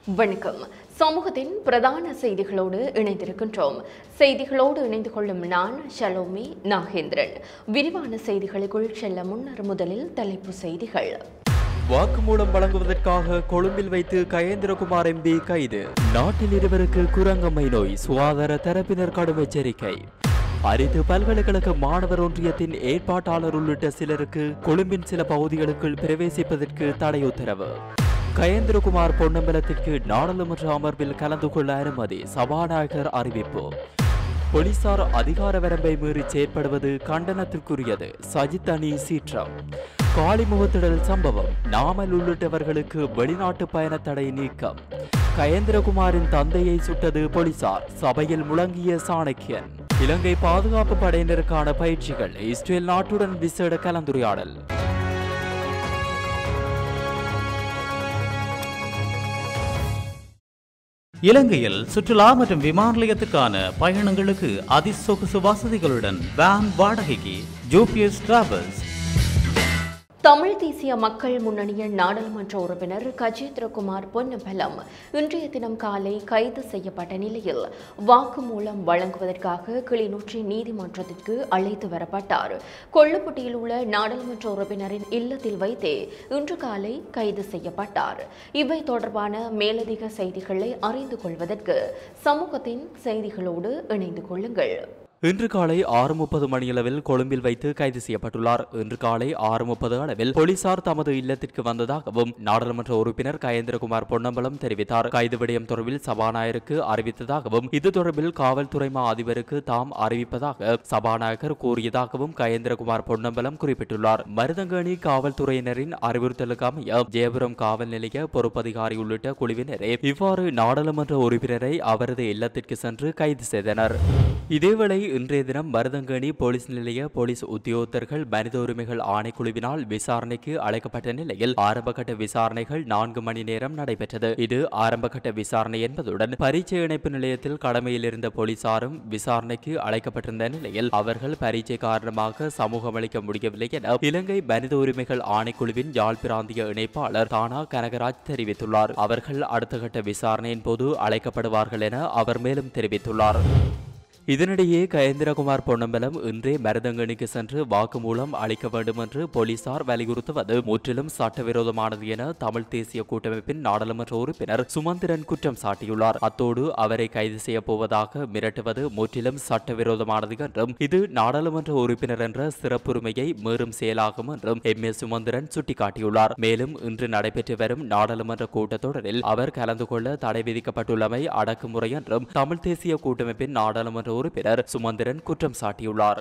வணக்கம் சமூகத்தின் பிரதான செய்திகளோடு இணைந்திருக்கின்றோம் செய்திகளோடு இணைந்து கொள்ளும் நான் ஷலோமி நாகேந்திரன் விரிவான செய்திகளுக்குள் செல்ல முன்னர் முதலில் தலைப்பு செய்திகள் வாக்குமூலம் வழங்குவதற்காக கொழும்பில் வைத்து கயேந்திரகுமார் எம்பி கைது நாட்டில் இருவருக்கு குரங்கம்மை நோய் சுகாதார தரப்பினர் கடும் எச்சரிக்கை அரிது பல்கலைக்கழக மாணவர் ஒன்றியத்தின் ஏற்பாட்டாளர் உள்ளிட்ட சிலருக்கு கொழும்பின் சில பகுதிகளுக்குள் பிரவேசிப்பதற்கு தடை உத்தரவு கயேந்திரகுமார் பொன்னம்பலத்திற்கு நாடாளுமன்ற அமர்வில் கலந்து கொள்ள அனுமதி சபாநாயகர் அறிவிப்பு போலீசார் அதிகார வரம்பை மீறி செயற்படுவது கண்டனத்திற்குரியது சஜித் அணி சீற்றம் காளிமுகத்திடல் சம்பவம் நாமல் உள்ளிட்டவர்களுக்கு வெளிநாட்டு பயண தடை நீக்கம் கயேந்திரகுமாரின் தந்தையை சுட்டது போலீசார் சபையில் முழங்கிய சாணக்கியன் இலங்கை பாதுகாப்பு படையினருக்கான பயிற்சிகள் இஸ்ரேல் நாட்டுடன் விசேட கலந்துரையாடல் இலங்கையில் சுற்றுலா மற்றும் விமான நிலையத்துக்கான பயணங்களுக்கு அதிசொகுசு வசதிகளுடன் வேன் வாடகைக்கு ஜூபிஎஸ் டிராவல்ஸ் தமிழ் தேசிய மக்கள் முன்னணியின் நாடாளுமன்ற உறுப்பினர் கஜேந்திரகுமார் பொன்னம்பலம் இன்றைய தினம் காலை கைது செய்யப்பட்ட நிலையில் வாக்குமூலம் வழங்குவதற்காக கிளிநொச்சி நீதிமன்றத்திற்கு அழைத்து வரப்பட்டார் கொள்ளுப்பட்டியில் உள்ள நாடாளுமன்ற உறுப்பினரின் இல்லத்தில் வைத்தே இன்று காலை கைது செய்யப்பட்டார் இவை தொடர்பான மேலதிக செய்திகளை அறிந்து கொள்வதற்கு சமூகத்தின் செய்திகளோடு இணைந்து கொள்ளுங்கள் இன்று காலை ஆறு முப்பது மணியளவில் கொழும்பில் வைத்து கைது செய்யப்பட்டுள்ளார் இன்று காலை ஆறு முப்பது அளவில் போலீசார் தமது இல்லத்திற்கு வந்ததாகவும் நாடாளுமன்ற உறுப்பினர் கயேந்திரகுமார் பொன்னம்பலம் தெரிவித்தார் கைது விடயம் தொடர்பில் சபாநாயகருக்கு அறிவித்ததாகவும் இது தொடர்பில் காவல்துறை மா அதிபருக்கு தாம் அறிவிப்பதாக சபாநாயகர் கூறியதாகவும் கயேந்திரகுமார் பொன்னம்பலம் குறிப்பிட்டுள்ளார் மருதங்கணி காவல்துறையினரின் அறிவுறுத்தலுக்கு அமைய ஜெயபுரம் காவல் நிலைய பொறுப்பதிகாரி உள்ளிட்ட குழுவினரே இவ்வாறு நாடாளுமன்ற உறுப்பினரை அவரது இல்லத்திற்கு சென்று கைது செய்தனர் இதேவேளை இன்றைய தினம் மருதங்கணி போலீஸ் நிலைய போலீஸ் உத்தியோகத்தர்கள் மனித உரிமைகள் ஆணைக்குழுவினால் விசாரணைக்கு அழைக்கப்பட்ட நிலையில் ஆரம்பகட்ட விசாரணைகள் நான்கு மணி நேரம் நடைபெற்றது இது ஆரம்பகட்ட விசாரணை என்பதுடன் பரீட்சை இணைப்பு நிலையத்தில் கடமையில் இருந்த போலீசாரும் விசாரணைக்கு அழைக்கப்பட்டிருந்த நிலையில் அவர்கள் பரீட்சை காரணமாக சமூகம் அளிக்க முடியவில்லை என இலங்கை மனித உரிமைகள் ஆணைக்குழுவின் யாழ் பிராந்திய இணைப்பாளர் தானா கனகராஜ் தெரிவித்துள்ளார் அவர்கள் அடுத்த கட்ட விசாரணையின் போது அழைக்கப்படுவார்கள் என அவர் மேலும் தெரிவித்துள்ளார் இதனிடையே கயேந்திரகுமார் பொன்னம்பலம் இன்றே மருதங்கணிக்கு சென்று வாக்குமூலம் அளிக்க வேண்டும் என்று போலீசார் வலியுறுத்துவது முற்றிலும் சட்டவிரோதமானது என தமிழ் தேசிய கூட்டமைப்பின் நாடாளுமன்ற உறுப்பினர் சுமந்திரன் குற்றம் சாட்டியுள்ளார் அத்தோடு அவரை கைது செய்ய போவதாக மிரட்டுவது முற்றிலும் சட்டவிரோதமானது என்றும் இது நாடாளுமன்ற உறுப்பினர் என்ற சிறப்புரிமையை மீறும் செயலாகும் என்றும் எம் ஏ சுமந்திரன் சுட்டிக்காட்டியுள்ளார் மேலும் இன்று நடைபெற்று வரும் நாடாளுமன்ற கூட்டத்தொடரில் அவர் கலந்து கொள்ள தடை விதிக்கப்பட்டுள்ளமை அடக்குமுறை என்றும் தமிழ் தேசிய கூட்டமைப்பின் நாடாளுமன்ற உறுப்பினர் சுமந்திரன் குற்றம் சாட்டியுள்ளார்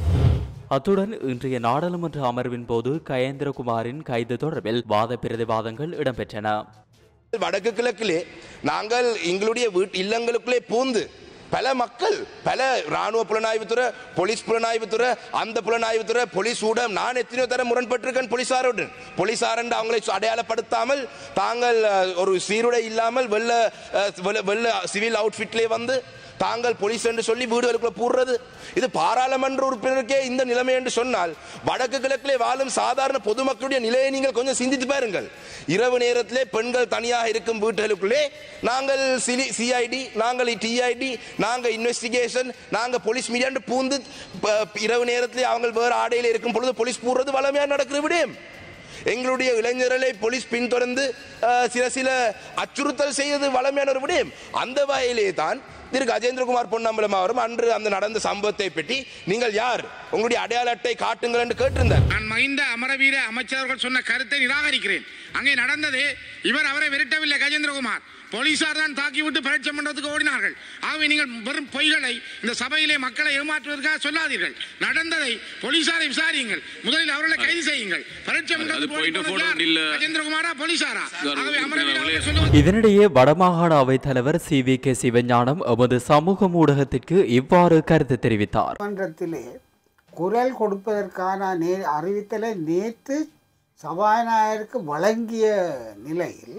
அத்துடன் இன்றைய நாடாளுமன்ற அமர்வின் போது கயேந்திரகுமாரின் கைது தொடர்பில் வாத பிரதிவாதங்கள் இடம்பெற்றன வடக்கு கிழக்கிலே நாங்கள் எங்களுடைய வீட்டு இல்லங்களுக்குள்ளே பூந்து பல மக்கள் பல ராணுவ புலனாய்வுத்துறை போலீஸ் புலனாய்வுத்துறை அந்த புலனாய்வுத்துறை போலீஸ் ஊடம் நான் எத்தனையோ தர முரண்பட்டிருக்கேன் போலீசாருடன் போலீசாரண்டு அவங்களை அடையாளப்படுத்தாமல் தாங்கள் அஹ், ஒரு சீருடை இல்லாமல் வெள்ள அஹ், வெள்ள- வெள்ள சிவில் அவுட்ஃபிட்லேயே வந்து தாங்கள் போலீஸ் என்று சொல்லி வீடுகளுக்குள்ள பூடுறது இது பாராளுமன்ற உறுப்பினருக்கே இந்த நிலைமை என்று சொன்னால் வடக்கு கிழக்கிலே வாழும் சாதாரண பொதுமக்களுடைய நிலையை நீங்கள் கொஞ்சம் சிந்தித்து பாருங்கள் இரவு நேரத்திலே பெண்கள் தனியாக இருக்கும் வீடுகளுக்குள்ளே நாங்கள் சிஐடி நாங்கள் டிஐடி நாங்க இன்வெஸ்டிகேஷன் நாங்க போலீஸ் மீடியா பூந்து ப- இரவு நேரத்திலே அவங்க வேறு ஆடையில் இருக்கும் பொழுது போலீஸ் பூடுறது வளமையா நடக்கிற விடயம் எங்களுடைய இளைஞர்களை போலீஸ் பின்தொடர்ந்து அஹ், சில சில அச்சுறுத்தல் செய்வது வளமையான ஒரு விடயம் அந்த வகையிலே தான் திரு கஜேந்திரகுமார் பொன்னம்பலம் அவரும் அன்று அந்த நடந்த சம்பவத்தை பற்றி நீங்கள் யார் உங்களுடைய அடையாள அட்டை காட்டுங்கள் என்று கேட்டிருந்தார் நான் மகிந்த அமரவீர அமைச்சர்கள் சொன்ன கருத்தை நிராகரிக்கிறேன் அங்கே நடந்தது இவர் அவரை விரட்டவில்லை கஜேந்திரகுமார் போலீசார் தான் தாக்கிவிட்டு பரீட்சை மன்றத்துக்கு ஓடினார்கள் ஆகவே நீங்கள் வெறும் பொய்களை இந்த சபையிலே மக்களை ஏமாற்றுவதற்காக சொல்லாதீர்கள் நடந்ததை போலீசாரை விசாரியுங்கள் முதலில் அவர்களை கைது செய்யுங்கள் பரீட்சை மன்றத்துக்கு point of ஓடினது order யார்? இல்ல. கஜேந்திரகுமாரா போலீசாரா சார், ஆகவே அமரவீர அவர்களே- அவர்கள் சொல்லுவது இதனிடையே வடமாகாண அவைத் தலைவர் சி வி கே சிவஞானம் எமது சமூக ஊடகத்திற்கு இவ்வாறு கருத்து தெரிவித்தார் மன்றத்திலே குரல் கொடுப்பதற்கான நே அறிவித்தலை நேற்று சபாநாயகருக்கு வழங்கிய நிலையில்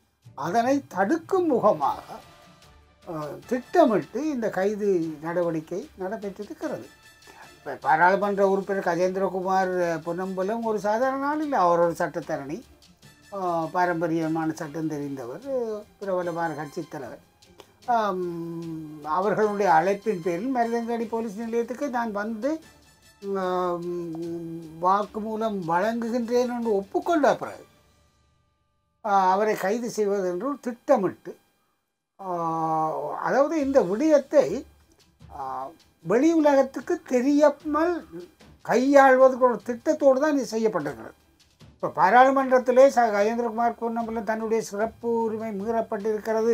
அதனை தடுக்கும் முகமாக அஹ், திட்டமிட்டு இந்த கைது நடவடிக்கை நடைபெற்றிருக்கிறது இப்போ பாராளுமன்ற உறுப்பினர் கஜேந்திரகுமார் பொன்னம்பலம் ஒரு சாதாரண ஆள் இல்லை அவர் ஒரு சட்டத்தரணி ஆஹ், பாரம்பரியமான சட்டம் தெரிந்தவர் பிரபலமான கட்சித் தலைவர் ஆம், அவர்களுடைய அழைப்பின் பேரில் மருதங்கடி போலீஸ் நிலையத்துக்கு நான் வந்து ஆம், வாக்குமூலம் வழங்குகின்றேன் என்று ஒப்புக்கொண்ட பிறகு ஆஹ், அவரை கைது செய்வதென்று திட்டமிட்டு ஆஹ், அதாவது இந்த விடயத்தை ஆஹ், வெளி உலகத்துக்கு தெரியாமல் கையாள்வதற்கு ஒரு திட்டத்தோடு தான் இது செய்யப்பட்டிருக்கிறது இப்போ பாராளுமன்றத்திலே ச கஜேந்திரகுமார் பொன்னம்பலம் தன்னுடைய சிறப்பு உரிமை மீறப்பட்டிருக்கிறது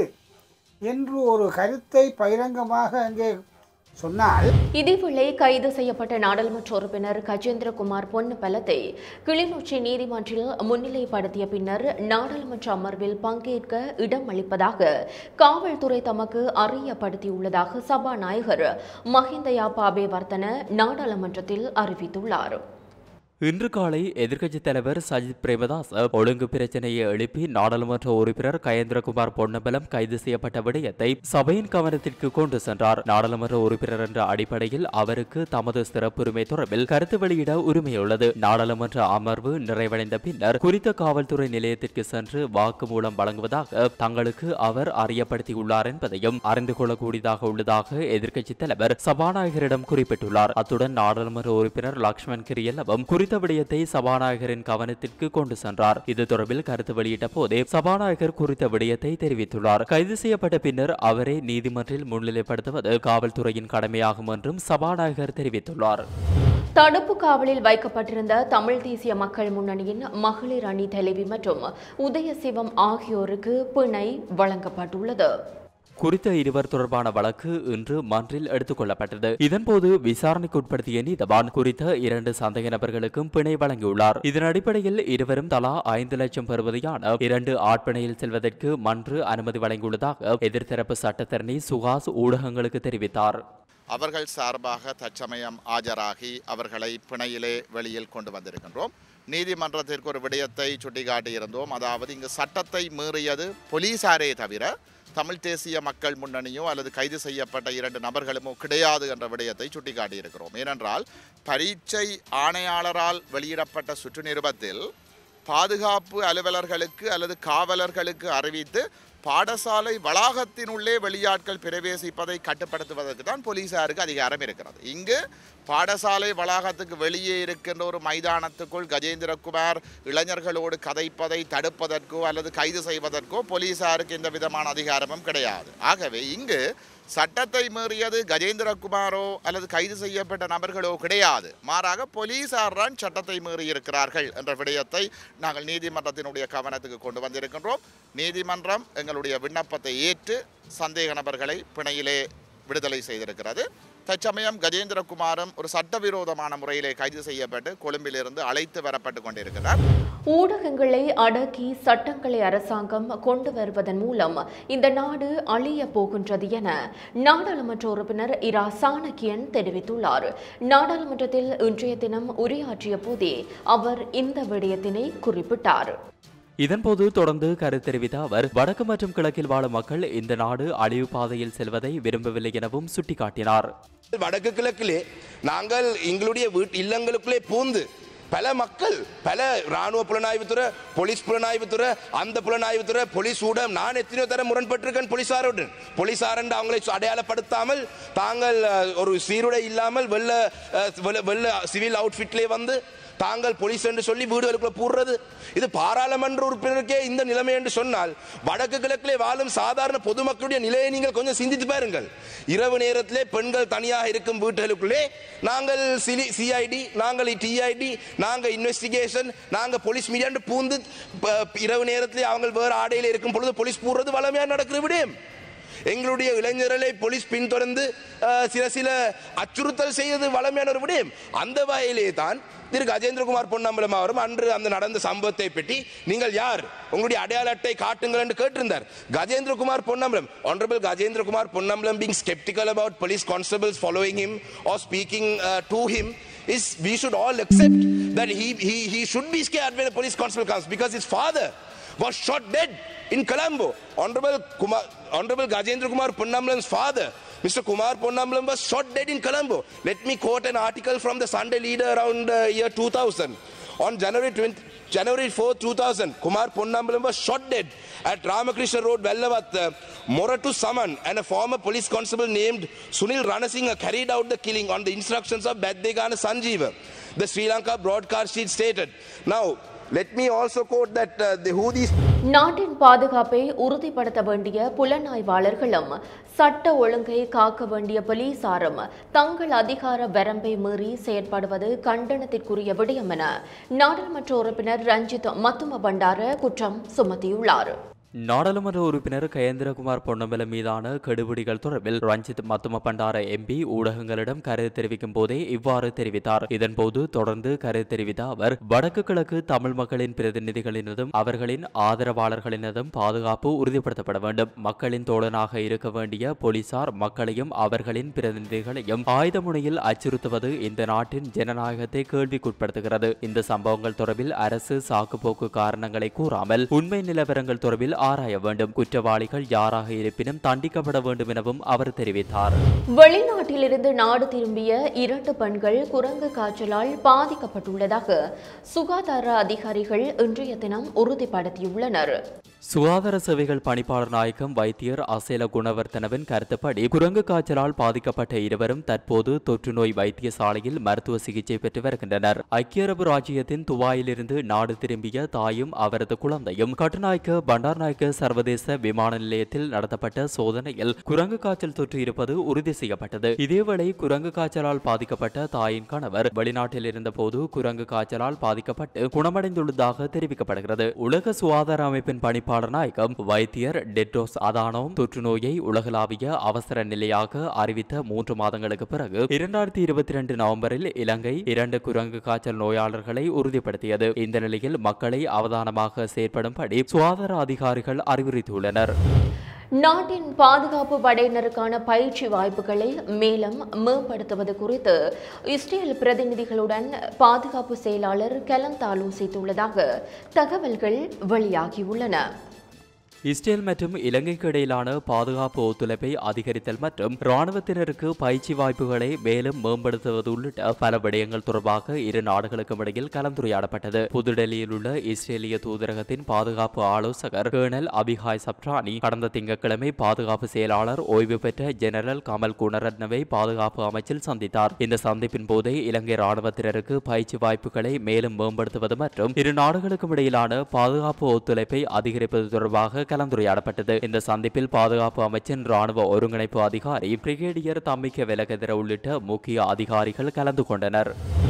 என்று ஒரு கருத்தை பகிரங்கமாக அங்கே சொன்னால் இதேவேளை கைது செய்யப்பட்ட நாடாளுமன்ற உறுப்பினர் கஜேந்திரகுமார் பொன்னப்பலத்தை கிளிநொச்சி நீதிமன்றில் முன்னிலைப்படுத்திய பின்னர் நாடாளுமன்ற அமர்வில் பங்கேற்க இடம் அளிப்பதாக காவல்துறை தமக்கு அறியப்படுத்தியுள்ளதாக சபாநாயகர் மஹிந்த யாபாபே வர்த்தன நாடாளுமன்றத்தில் அறிவித்துள்ளார் இன்று காலை எதிர்க்கட்சித் தலைவர் சஜித் பிரேமதாஸ் ஒழுங்கு பிரச்சனையை எழுப்பி நாடாளுமன்ற உறுப்பினர் கயேந்திரகுமார் பொன்னம்பலம் கைது செய்யப்பட்ட விடயத்தை சபையின் கவனத்திற்கு கொண்டு சென்றார் நாடாளுமன்ற உறுப்பினர் என்ற அடிப்படையில் அவருக்கு தமது சிறப்புரிமை தொடர்பில் கருத்து வெளியிட உரிமையுள்ளது நாடாளுமன்ற அமர்வு நிறைவடைந்த பின்னர் குறித்த காவல்துறை நிலையத்திற்கு சென்று வாக்குமூலம் வழங்குவதாக தங்களுக்கு அவர் அறியப்படுத்தியுள்ளார் என்பதையும் அறிந்து கொள்ளக்கூடியதாக உள்ளதாக எதிர்க்கட்சித் தலைவர் சபாநாயகரிடம் குறிப்பிட்டுள்ளார் அத்துடன் நாடாளுமன்ற உறுப்பினர் லக்ஷ்மண் கிரியல்லவும் குறித்த விடயத்தை சபாநாயகரின் கவனத்திற்கு கொண்டு சென்றார் இது தொடர்பில் கருத்து வெளியிட்ட போதே சபாநாயகர் குறித்த விடயத்தை தெரிவித்துள்ளார் கைது செய்யப்பட்ட பின்னர் அவரை நீதிமன்றில் முன்னிலைப்படுத்துவது காவல்துறையின் கடமையாகும் என்றும் சபாநாயகர் தெரிவித்துள்ளார் தடுப்பு காவலில் வைக்கப்பட்டிருந்த தமிழ் தேசிய மக்கள் முன்னணியின் மகளிர் அணி தலைவி மற்றும் உதயசிவம் ஆகியோருக்கு பிணை வழங்கப்பட்டுள்ளது குறித்த இருவர் தொடர்பான வழக்கு இன்று மன்றில் எடுத்துக் கொள்ளப்பட்டது இதன்போது விசாரணைக்கு உட்படுத்திய நீதவான் குறித்த இரண்டு சந்தேக நபர்களுக்கும் பிணை வழங்கியுள்ளார் இதன் அடிப்படையில் இருவரும் தலா ஐந்து லட்சம் பெறுவதையான இரண்டு ஆட்பிணையில் செல்வதற்கு மன்று அனுமதி வழங்கியுள்ளதாக எதிர்த்தரப்பு சட்டத்தரணி சுஹாஸ் ஊடகங்களுக்கு தெரிவித்தார் அவர்கள் சார்பாக தற்சமயம் ஆஜராகி அவர்களை பிணையிலே வெளியில் கொண்டு வந்திருக்கின்றோம் நீதிமன்றத்திற்கு ஒரு விடயத்தை சுட்டிக்காட்டியிருந்தோம் அதாவது இங்கு சட்டத்தை மீறியது போலீசாரே தவிர தமிழ் தேசிய மக்கள் முன்னணியோ அல்லது கைது செய்யப்பட்ட இரண்டு நபர்களுமோ கிடையாது என்ற விடயத்தை சுட்டிக்காட்டியிருக்கிறோம் ஏனென்றால் பரீட்சை ஆணையாளரால் வெளியிடப்பட்ட சுற்று நிருபத்தில் பாதுகாப்பு அலுவலர்களுக்கு அல்லது காவலர்களுக்கு அறிவித்து பாடசாலை வளாகத்தினுள்ளே வெளியாட்கள் பிரவேசிப்பதை கட்டுப்படுத்துவதற்கு தான் போலீசாருக்கு அதிகாரம் இருக்கிறது இங்கு பாடசாலை வளாகத்துக்கு வெளியே இருக்கின்ற ஒரு மைதானத்துக்குள் கஜேந்திரகுமார் இளைஞர்களோடு கதைப்பதை தடுப்பதற்கோ அல்லது கைது செய்வதற்கோ போலீசாருக்கு எந்த விதமான அதிகாரமும் கிடையாது ஆகவே இங்கு சட்டத்தை மீறியது கஜேந்திரகுமாரோ அல்லது கைது செய்யப்பட்ட நபர்களோ கிடையாது மாறாக போலீசார் தான் சட்டத்தை மீறி இருக்கிறார்கள் என்ற விடயத்தை நாங்கள் நீதிமன்றத்தினுடைய கவனத்துக்கு கொண்டு வந்திருக்கின்றோம் நீதிமன்றம் எங்களுடைய விண்ணப்பத்தை ஏற்று சந்தேக நபர்களை பிணையிலே விடுதலை செய்திருக்கிறது தற்சமயம் கஜேந்திரகுமாரும் ஒரு சட்டவிரோதமான முறையிலே கைது செய்யப்பட்டு கொழும்பிலிருந்து அழைத்து வரப்பட்டு கொண்டிருக்கிறார் ஊடகங்களை அடக்கி சட்டங்களை அரசாங்கம் கொண்டு வருவதன் மூலம் இந்த நாடு அழிய போகின்றது என நாடாளுமன்ற உறுப்பினர் இரா சாணக்கியன் தெரிவித்துள்ளார் நாடாளுமன்றத்தில் இன்றைய தினம் உரையாற்றிய போதே அவர் இந்த விடயத்தினை குறிப்பிட்டார் இதன்போது தொடர்ந்து கருத்து தெரிவித்த அவர் வடக்கு மற்றும் கிழக்கில் வாழும் மக்கள் இந்த நாடு அழிவு பாதையில் செல்வதை விரும்பவில்லை எனவும் சுட்டிக்காட்டினார் வடக்கு கிழக்கிலே நாங்கள் எங்களுடைய வீட்டு இல்லங்களுக்குள்ளே பூந்து பல மக்கள் பல ராணுவ புலனாய்வுத்துறை போலீஸ் புலனாய்வுத்துறை அந்த புலனாய்வுத்துறை போலீஸ் ஊடம் நான் எத்தனையோ தரம் முரண்பட்டிருக்கேன் போலீசாருடன் போலீசாரண்டு அவங்களை அடையாளப்படுத்தாமல் தாங்கள் அஹ், ஒரு சீருடை இல்லாமல் வெள்ள அஹ், வெள்ள- வெள்ள சிவில் அவுட்ஃபிட்லேயே வந்து தாங்கள் போலீஸ் என்று சொல்லி வீடுகளுக்குள்ள பூடுறது இது பாராளுமன்ற உறுப்பினருக்கே இந்த நிலைமை என்று சொன்னால் வடக்கு கிழக்கிலே வாழும் சாதாரண பொதுமக்களுடைய நிலையை நீங்கள் கொஞ்சம் சிந்தித்து பாருங்கள் இரவு நேரத்திலே பெண்கள் தனியாக இருக்கும் வீட்டுகளுக்குள்ளே நாங்கள் சிஐடி நாங்கள் டிஐடி நாங்கள் இன்வெஸ்டிகேஷன் நாங்கள் போலீஸ் மீடியாண்டு பூந்து ப- இரவு நேரத்திலே அவங்க வேறு ஆடையில் இருக்கும் பொழுது போலீஸ் பூடுறது வளமையாக நடக்கிற விடயம் எங்களுடைய இளைஞர்களை போலீஸ் பின்தொடர்ந்து அஹ், சில சில அச்சுறுத்தல் செய்வது வளமையான ஒரு விடயம் அந்த வகையிலே தான் திரு கஜேந்திரகுமார் பொன்னம்பலம் அவரும் அன்று அந்த நடந்த சம்பவத்தை பற்றி நீங்கள் யார் உங்களுடைய அடையாள அட்டை காட்டுங்கள் என்று கேட்டிருந்தார் Gajendrakumar Ponnambalam honorable Gajendrakumar Ponnambalam being skeptical about police constables following him or speaking uh, to him is we should all accept that he, he, he should be scared when a police constable comes because his father was shot dead in Colombo. Honorable Kumar, Honorable Gajendra Kumar Ponnambalam's father, Mr. Kumar Ponnambalam was shot dead in Colombo. Let me quote an article from the Sunday Leader around uh, year 2000. On January 20, January 4, 2000, Kumar Ponnambalam was shot dead at Ramakrishna Road, Vellavatta. Moratu Saman and a former police constable named Sunil Ranasinghe carried out the killing on the instructions of Baddegana Sanjeeva. The Sri Lanka broadcast sheet stated. Now, let me also quote that uh, the Houthis நாட்டின் பாதுகாப்பை உறுதிப்படுத்த வேண்டிய புலனாய்வாளர்களும் சட்ட ஒழுங்கை காக்க வேண்டிய போலீசாரும் தங்கள் அதிகார வரம்பை மீறி செயற்படுவது கண்டனத்திற்குரிய விடயம் என நாடாளுமன்ற உறுப்பினர் ரஞ்சித் மத்தும பண்டார குற்றம் சுமத்தியுள்ளார் நாடாளுமன்ற உறுப்பினர் கயேந்திரகுமார் பொன்னம்பலம் மீதான கெடுபிடிகள் தொடர்பில் ரஞ்சித் மத்தும பண்டார எம்பி ஊடகங்களிடம் கருத்து தெரிவிக்கும் போதே இவ்வாறு தெரிவித்தார் இதன்போது தொடர்ந்து கருத்து தெரிவித்த அவர் வடக்கு கிழக்கு தமிழ் மக்களின் பிரதிநிதிகளினதும் அவர்களின் ஆதரவாளர்களினதும் பாதுகாப்பு உறுதிப்படுத்தப்பட வேண்டும் மக்களின் தோழனாக இருக்க வேண்டிய போலீசார் மக்களையும் அவர்களின் பிரதிநிதிகளையும் ஆயுத முனையில் அச்சுறுத்துவது இந்த நாட்டின் ஜனநாயகத்தை கேள்விக்குட்படுத்துகிறது இந்த சம்பவங்கள் தொடர்பில் அரசு சாக்குப்போக்கு காரணங்களை கூறாமல் உண்மை நிலவரங்கள் தொடர்பில் ஆராய வேண்டும் குற்றவாளிகள் யாராக இருப்பினும் தண்டிக்கப்பட வேண்டும் எனவும் அவர் தெரிவித்தார் வெளிநாட்டிலிருந்து நாடு திரும்பிய இரண்டு பெண்கள் குரங்கு காய்ச்சலால் பாதிக்கப்பட்டுள்ளதாக சுகாதார அதிகாரிகள் இன்றைய தினம் உறுதிப்படுத்தியுள்ளனர் சுகாதார சேவைகள் பணிப்பாளர் நாயகம் வைத்தியர் அசேல குணவர்த்தனவின் கருத்துப்படி குரங்கு காய்ச்சலால் பாதிக்கப்பட்ட இருவரும் தற்போது தொற்று நோய் வைத்தியசாலையில் மருத்துவ சிகிச்சை பெற்று வருகின்றனர் ஐக்கிய அரபு ராஜ்யத்தின் துபாயிலிருந்து நாடு திரும்பிய தாயும் அவரது குழந்தையும் கட்டுநாயக்க பண்டார்நாயக்க சர்வதேச விமான நிலையத்தில் நடத்தப்பட்ட சோதனையில் குரங்கு காய்ச்சல் தொற்று இருப்பது உறுதி செய்யப்பட்டது இதேவேளை குரங்கு காய்ச்சலால் பாதிக்கப்பட்ட தாயின் கணவர் வெளிநாட்டில் இருந்தபோது குரங்கு காய்ச்சலால் பாதிக்கப்பட்டு குணமடைந்துள்ளதாக தெரிவிக்கப்படுகிறது உலக சுகாதார அமைப்பின் பணிப்பாளர் நாயகம் வைத்தியர் டெட்ரோஸ் அதானோம் தொற்று நோயை உலகளாவிய அவசர நிலையாக அறிவித்த மூன்று மாதங்களுக்கு பிறகு இரண்டாயிரத்தி இருபத்தி ரெண்டு நவம்பரில் இலங்கை இரண்டு குரங்கு காய்ச்சல் நோயாளர்களை உறுதிப்படுத்தியது இந்த நிலையில் மக்களை அவதானமாக செயற்படும்படி சுகாதார அதிகாரிகள் அறிவுறுத்தியுள்ளனர் நாட்டின் பாதுகாப்பு படையினருக்கான பயிற்சி வாய்ப்புகளை மேலும் மேம்படுத்துவது குறித்து இஸ்ரேல் பிரதிநிதிகளுடன் பாதுகாப்பு செயலாளர் கலந்து ஆலோசித்துள்ளதாக தகவல்கள் வெளியாகியுள்ளன இஸ்ரேல் மற்றும் இலங்கைக்கு இடையிலான பாதுகாப்பு ஒத்துழைப்பை அதிகரித்தல் மற்றும் இராணுவத்தினருக்கு பயிற்சி வாய்ப்புகளை மேலும் மேம்படுத்துவது உள்ளிட்ட பல விடயங்கள் தொடர்பாக இரு நாடுகளுக்கும் இடையில் கலந்துரையாடப்பட்டது புதுடெல்லியில் உள்ள இஸ்ரேலிய தூதரகத்தின் பாதுகாப்பு ஆலோசகர் கேர்னல் அபிஹாய் சப்ரானி கடந்த திங்கட்கிழமை பாதுகாப்பு செயலாளர் ஓய்வு பெற்ற ஜெனரல் கமல் குணரத்னவை பாதுகாப்பு அமைச்சில் சந்தித்தார் இந்த சந்திப்பின் போதே இலங்கை இராணுவத்தினருக்கு பயிற்சி வாய்ப்புகளை மேலும் மேம்படுத்துவது மற்றும் இரு நாடுகளுக்கும் இடையிலான பாதுகாப்பு ஒத்துழைப்பை அதிகரிப்பது தொடர்பாக கலந்துரையாடப்பட்டது இந்த சந்திப்பில் பாதுகாப்பு அமைச்சின் ராணுவ ஒருங்கிணைப்பு அதிகாரி பிரிகேடியர் தம்மிக்க விலகதிர உள்ளிட்ட முக்கிய அதிகாரிகள் கலந்து கொண்டனர்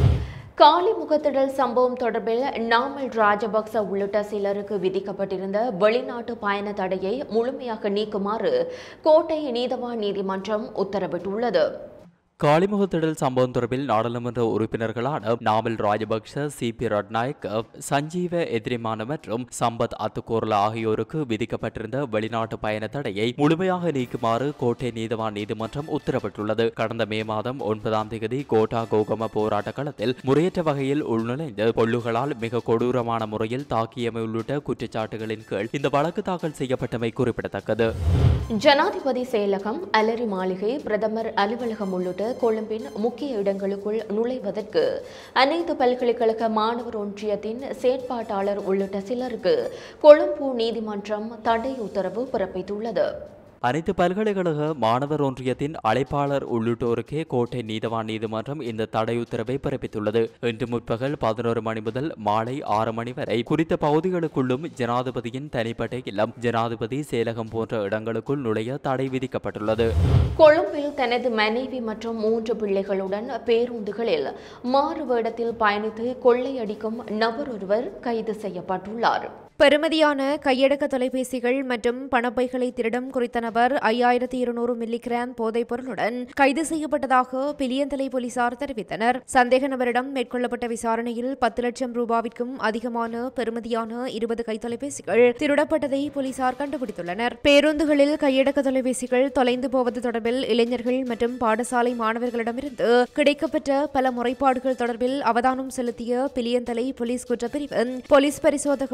காலி முகத்திடல் சம்பவம் தொடர்பில் நாமல் ராஜபக்ச உள்ளிட்ட சிலருக்கு விதிக்கப்பட்டிருந்த வெளிநாட்டு பயண தடையை முழுமையாக நீக்குமாறு கோட்டை நீதவான் நீதிமன்றம் உத்தரவிட்டுள்ளது காளிமுகத்திடல் சம்பவம் தொடர்பில் நாடாளுமன்ற உறுப்பினர்களான நாமல் ராஜபக்ஷ சி பி ரட்நாயக் சஞ்சீவ எதிரிமான மற்றும் சம்பத் அத்துக்கோர்லா ஆகியோருக்கு விதிக்கப்பட்டிருந்த வெளிநாட்டு பயண தடையை முழுமையாக நீக்குமாறு கோட்டை நீதவான் நீதிமன்றம் உத்தரவிட்டுள்ளது கடந்த மே மாதம் ஒன்பதாம் தேதி கோட்டா கோகம போராட்ட களத்தில் முறையற்ற வகையில் உள்நுழைந்து பொல்லுகளால் மிக கொடூரமான முறையில் தாக்கியமை உள்ளிட்ட குற்றச்சாட்டுகளின் கீழ் இந்த வழக்கு தாக்கல் செய்யப்பட்டமை குறிப்பிடத்தக்கது ஜனாதிபதி செயலகம் அலரி மாளிகை பிரதமர் அலுவலகம் உள்ளிட்ட கொழும்பின் முக்கிய இடங்களுக்குள் நுழைவதற்கு அனைத்து பல்கலைக்கழக மாணவர் ஒன்றியத்தின் செயற்பாட்டாளர் உள்ளிட்ட சிலருக்கு கொழும்பு நீதிமன்றம் தடை உத்தரவு பிறப்பித்துள்ளது அனைத்து பல்கலைக்கழக மாணவர் ஒன்றியத்தின் அழைப்பாளர் உள்ளிட்டோருக்கே கோட்டை நீதவான் நீதிமன்றம் இந்த தடை உத்தரவை பிறப்பித்துள்ளது இன்று முற்பகல் பதினோரு மணி முதல் மாலை ஆறு மணி வரை குறித்த பகுதிகளுக்குள்ளும் ஜனாதிபதியின் தனிப்பட்ட இல்லம் ஜனாதிபதி செயலகம் போன்ற இடங்களுக்குள் நுழைய தடை விதிக்கப்பட்டுள்ளது கொழும்பில் தனது மனைவி மற்றும் மூன்று பிள்ளைகளுடன் பேருந்துகளில் மாறு வேடத்தில் பயணித்து கொள்ளையடிக்கும் நபர் ஒருவர் கைது செய்யப்பட்டுள்ளார் பெறுமதியான கையடக்க தொலைபேசிகள் மற்றும் பணப்பைகளை திருடம் குறித்த நபர் ஐயாயிரத்தி இருநூறு மில்லிகிராம் போதைப் பொருளுடன் கைது செய்யப்பட்டதாக பிலியந்தலை போலீசார் தெரிவித்தனர் சந்தேக நபரிடம் மேற்கொள்ளப்பட்ட விசாரணையில் பத்து லட்சம் ரூபாவிற்கும் அதிகமான பெறுமதியான இருபது கைத்தொலைபேசிகள் திருடப்பட்டதை போலீசார் கண்டுபிடித்துள்ளனர் பேருந்துகளில் கையடக்க தொலைபேசிகள் தொலைந்து போவது தொடர்பில் இளைஞர்கள் மற்றும் பாடசாலை மாணவர்களிடமிருந்து கிடைக்கப்பெற்ற பல முறைப்பாடுகள் தொடர்பில் அவதானம் செலுத்திய பிலியந்தலை போலீஸ் குற்றப்பிரிவு போலீஸ் பரிசோதகர் தினேஷ்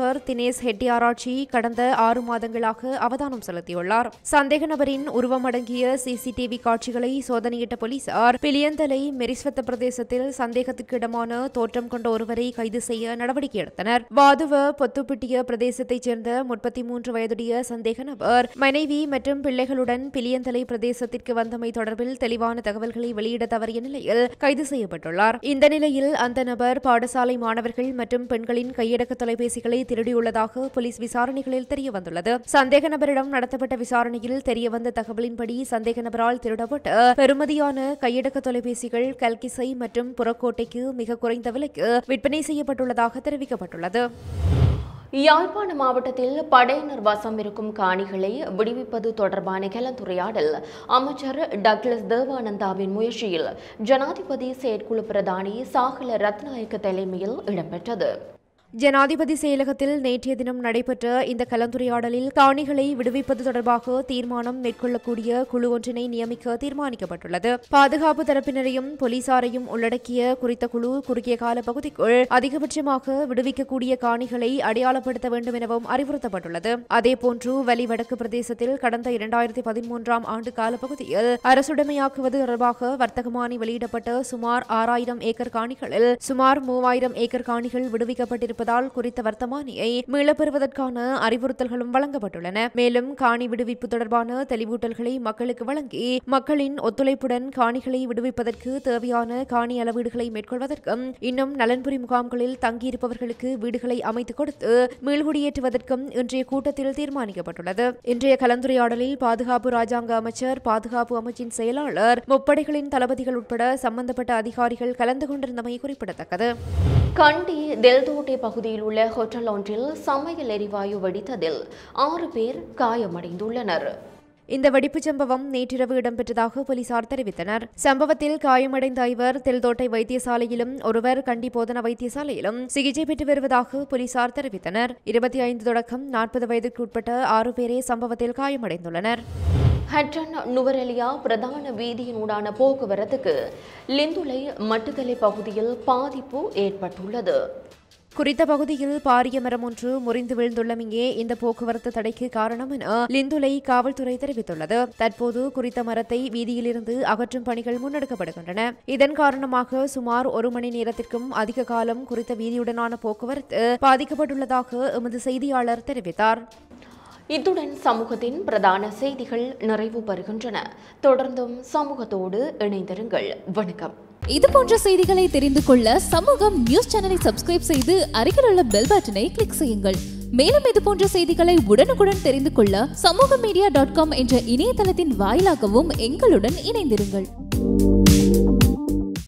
தினேஷ் ஹெட்டியாராச்சி கடந்த ஆறு மாதங்களாக அவதானம் செலுத்தியுள்ளார் சந்தேக நபரின் உருவம் அடங்கிய சிசிடிவி காட்சிகளை சோதனையிட்ட போலீசார் பிலியந்தலை மெரிஸ்வத்த பிரதேசத்தில் சந்தேகத்துக்கிடமான தோற்றம் கொண்ட ஒருவரை கைது செய்ய நடவடிக்கை எடுத்தனர் வாதுவ பொத்துப்பிட்டிய பிரதேசத்தைச் சேர்ந்த முப்பத்தி மூன்று வயதுடைய சந்தேக நபர் மனைவி மற்றும் பிள்ளைகளுடன் பிலியந்தலை பிரதேசத்திற்கு வந்தமை தொடர்பில் தெளிவான தகவல்களை வெளியிட தவறிய நிலையில் கைது செய்யப்பட்டுள்ளார் இந்த நிலையில் அந்த நபர் பாடசாலை மாணவர்கள் மற்றும் பெண்களின் கையடக்க தொலைபேசிகளை திருடியுள்ளதாக போலீஸ் விசாரணைகளில் தெரியவந்துள்ளது சந்தேக நபரிடம் நடத்தப்பட்ட விசாரணையில் தெரியவந்த தகவலின்படி சந்தேக நபரால் திருடப்பட்ட பெறுமதியான கையடக்க தொலைபேசிகள் கல்கிசை மற்றும் புறக்கோட்டைக்கு மிக குறைந்த விலைக்கு விற்பனை செய்யப்பட்டுள்ளதாக தெரிவிக்கப்பட்டுள்ளது யாழ்ப்பாண மாவட்டத்தில் படையினர் வசம் இருக்கும் காணிகளை விடுவிப்பது தொடர்பான கலந்துரையாடல் அமைச்சர் டக்ளஸ் தேவானந்தாவின் முயற்சியில் ஜனாதிபதி செயற்குழு பிரதானி சாகல ரத்நாயக்க தலைமையில் இடம்பெற்றது ஜனாதிபதி செயலகத்தில் நேற்றைய தினம் நடைபெற்ற இந்த கலந்துரையாடலில் காணிகளை விடுவிப்பது தொடர்பாக தீர்மானம் மேற்கொள்ளக்கூடிய குழு ஒன்றினை நியமிக்க தீர்மானிக்கப்பட்டுள்ளது பாதுகாப்பு தரப்பினரையும் போலீசாரையும் உள்ளடக்கிய குறித்த குழு குறுகிய கால பகுதிக்குள் அதிகபட்சமாக விடுவிக்கக்கூடிய காணிகளை அடையாளப்படுத்த வேண்டும் எனவும் அறிவுறுத்தப்பட்டுள்ளது அதேபோன்று வலி வடக்கு பிரதேசத்தில் கடந்த இரண்டாயிரத்தி பதிமூன்றாம் ஆண்டு காலப்பகுதியில் அரசுடைமையாக்குவது தொடர்பாக வர்த்தகமானி வெளியிடப்பட்ட சுமார் ஆறாயிரம் ஏக்கர் காணிகளில் சுமார் மூவாயிரம் ஏக்கர் காணிகள் விடுவிக்கப்பட்டிருப்ப இருப்பதால் குறித்த வர்த்தமானியை மீளப்பெறுவதற்கான அறிவுறுத்தல்களும் வழங்கப்பட்டுள்ளன மேலும் காணி விடுவிப்பு தொடர்பான தெளிவூட்டல்களை மக்களுக்கு வழங்கி மக்களின் ஒத்துழைப்புடன் காணிகளை விடுவிப்பதற்கு தேவையான காணி அளவீடுகளை மேற்கொள்வதற்கும் இன்னும் நலன்புரி முகாம்களில் தங்கியிருப்பவர்களுக்கு வீடுகளை அமைத்துக் கொடுத்து மீள்குடியேற்றுவதற்கும் இன்றைய கூட்டத்தில் தீர்மானிக்கப்பட்டுள்ளது இன்றைய கலந்துரையாடலில் பாதுகாப்பு ராஜாங்க அமைச்சர் பாதுகாப்பு அமைச்சின் செயலாளர் முப்படைகளின் தளபதிகள் உட்பட சம்பந்தப்பட்ட அதிகாரிகள் கலந்து கொண்டிருந்தமை குறிப்பிடத்தக்கது கண்டி தெல்தோட்டை பகுதியில் உள்ள ஹோட்டல் ஒன்றில் சமையல் எரிவாயு வெடித்ததில் ஆறு பேர் காயமடைந்துள்ளனர் இந்த வெடிப்புச் சம்பவம் நேற்றிரவு இடம்பெற்றதாக போலீசார் தெரிவித்தனர் சம்பவத்தில் காயமடைந்த ஐவர் தெல்தோட்டை வைத்தியசாலையிலும் ஒருவர் கண்டி போதனா வைத்தியசாலையிலும் சிகிச்சை பெற்று வருவதாக போலீசார் தெரிவித்தனர் இருபத்தி ஐந்து தொடக்கம் நாற்பது வயதுக்கு உட்பட்ட ஆறு பேரே சம்பவத்தில் காயமடைந்துள்ளனர் ஹட்டன் நுவரெலியா பிரதான வீதியினூடான போக்குவரத்துக்கு லிந்துலை மட்டுத்தலை பகுதியில் பாதிப்பு ஏற்பட்டுள்ளது குறித்த பகுதியில் பாரிய மரம் ஒன்று முறிந்து வீழ்ந்துள்ளமையே இந்த போக்குவரத்து தடைக்கு காரணம் என லிந்துலை காவல்துறை தெரிவித்துள்ளது தற்போது குறித்த மரத்தை வீதியிலிருந்து அகற்றும் பணிகள் முன்னெடுக்கப்படுகின்றன இதன் காரணமாக சுமார் ஒரு மணி நேரத்திற்கும் அதிக காலம் குறித்த வீதியுடனான போக்குவரத்து பாதிக்கப்பட்டுள்ளதாக எமது செய்தியாளர் தெரிவித்தார் இத்துடன் சமூகத்தின் பிரதான செய்திகள் நிறைவு பெறுகின்றன தொடர்ந்தும் சமூகத்தோடு இணைந்திருங்கள் வணக்கம் இது போன்ற செய்திகளை தெரிந்து கொள்ள சமூகம் நியூஸ் சேனலை சப்ஸ்கிரைப் செய்து அருகில் உள்ள பெல் பட்டனை கிளிக் செய்யுங்கள் மேலும் இது போன்ற செய்திகளை உடனுக்குடன் தெரிந்து கொள்ள சமூக மீடியா டாட் காம் என்ற இணையதளத்தின் வாயிலாகவும் எங்களுடன் இணைந்திருங்கள்